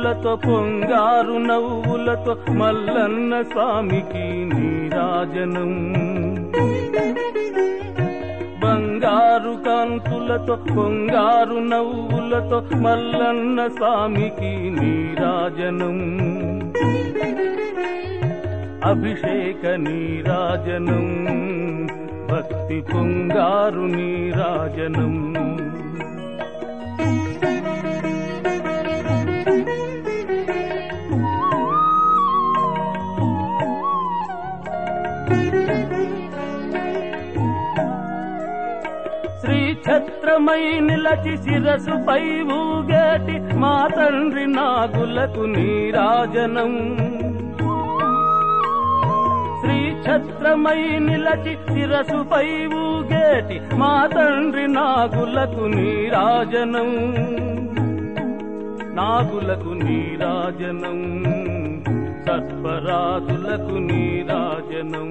కాంతులతో పొంగారు నవ్వులతో మల్లన్న స్వామికి నీరాజనం బంగారు కాంతులతో పొంగారు నవ్వులతో మల్లన్న స్వామికి నీరాజనం అభిషేక నీరాజనం భక్తి పొంగారు నీరాజనం శ్రీ ఛత్రమై నిలచి శిరసుపై ఊగేటి మా తండ్రి నాగులకు నీరాజనం శ్రీ ఛత్రమై నిలచి శిరసుపై ఊగేటి మా తండ్రి నాగులకు నీరాజనం నాగులకు నీరాజనం సర్పరాజులకు నీరాజనం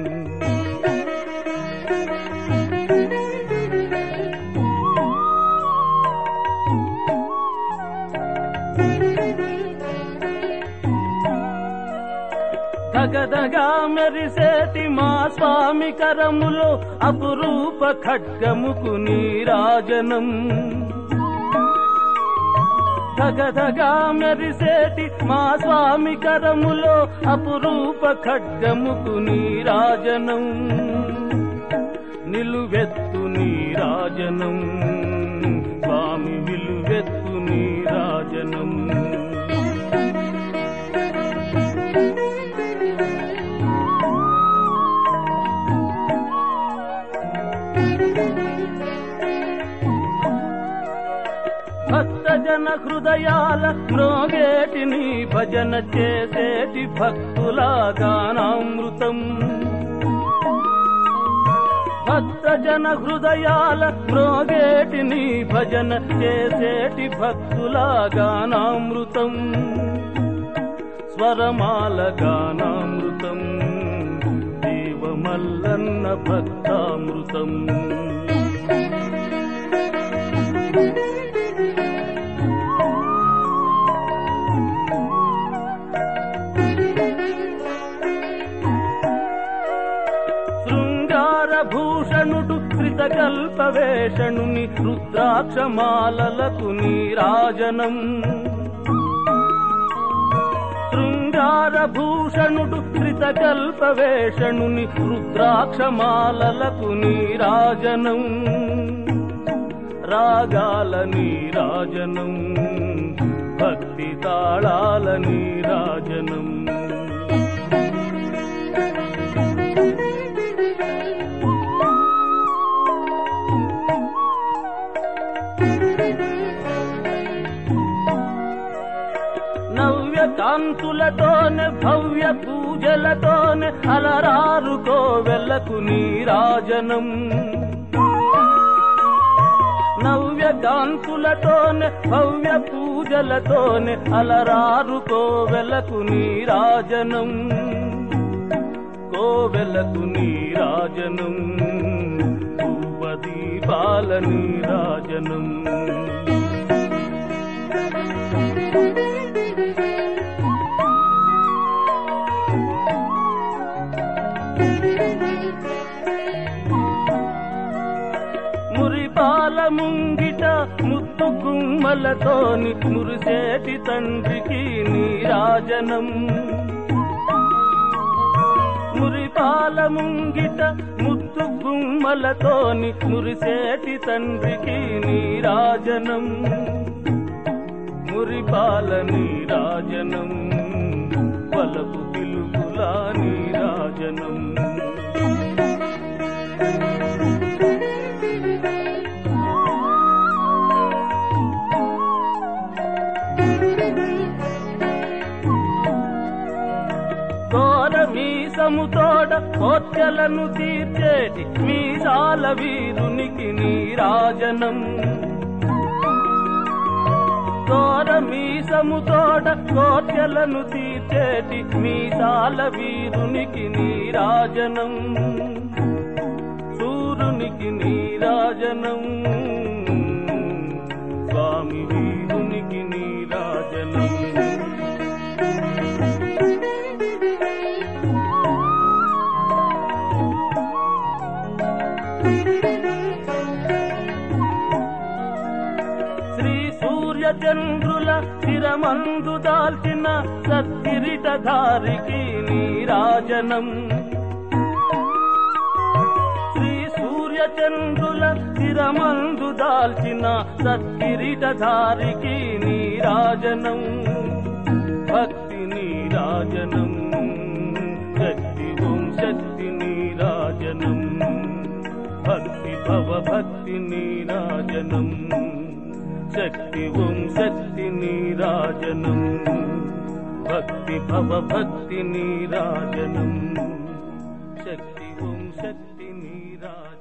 దగదగా మెరిసేటి మా స్వామి కరములో అపురూప ఖడ్గముకు నీరాజనం దగదగా మెరిసేటి మా స్వామి కరములో అపురూప ఖడ్గముకు నీరాజనం నిలువెత్తు నీరాజనం స్వామి విలువెత్తు నీరాజనం భక్తజన హృదయాల మ్రోగేటి నీ భజన చేసేటి భక్తుల గానామృతం భక్తజన హృదయాల మ్రోగేటి నీ భజన చేసేటి భక్తుల గానామృతం స్వరమాల గానామృతం దేవమల్లన్న భక్తామృతం శృంగార భూషణుడు కృతకల్ప వేషణుని రుద్రాక్షమాలలకు నీరాజనం శృంగార భూషణుడు కృతకల్ప వేషణుని రుద్రాక్షమాలలకు నీరాజనం రాగాల నీరాజనం భక్తి తాళాల నీరాజనం నవ్య కాంతులతోనే భవ్య పూజలతోనే అలరారు కోవెలకు నీరాజనం నవ్య కాంతులతోనే భవ్య పూజలతోనే అలరారు కోవెలకు నీరాజనం కోవెలకు నీరాజనం దీపాల నీరాజనం మురిపాల ముంగిట ముత్తు గుమ్మలతోని మురిసేటి తండ్రికి నీరాజనం మురిపాల ముంగిట ముత్తు గుమ్మలతోని మురిసేటి తండ్రికి నీరాజనం మురిపాల నీరాజనం వలపు పిలుపుల నీరాజనం ఘోర మీసముతోడ కోర్కెలను తీర్చేటి మీసాల వీరునికి నీరాజనం ఘోర మీసముతోడ కోర్కెలను తీర్చేటి మీసాల వీరునికి నీరాజనం సూర్యునికి నీరాజనం స్వామి వీరునికి నీరాజనం దాల్చిన సత్కిరీటధారికి నీరాజనం శ్రీ సూర్యచంద్రుల స్థిరమందు దాల్చిన సత్కిరీటధారికి నీరాజనం భక్తి నీరాజనం శక్తి ఓం శక్తి నీరాజనం భక్తి భవ భక్తి నీరాజనం శక్తి ఓం శక్తి నీరాజనం భక్తి భవ భక్తి నీరాజనం శక్తి ఓం శక్తి నీరాజనం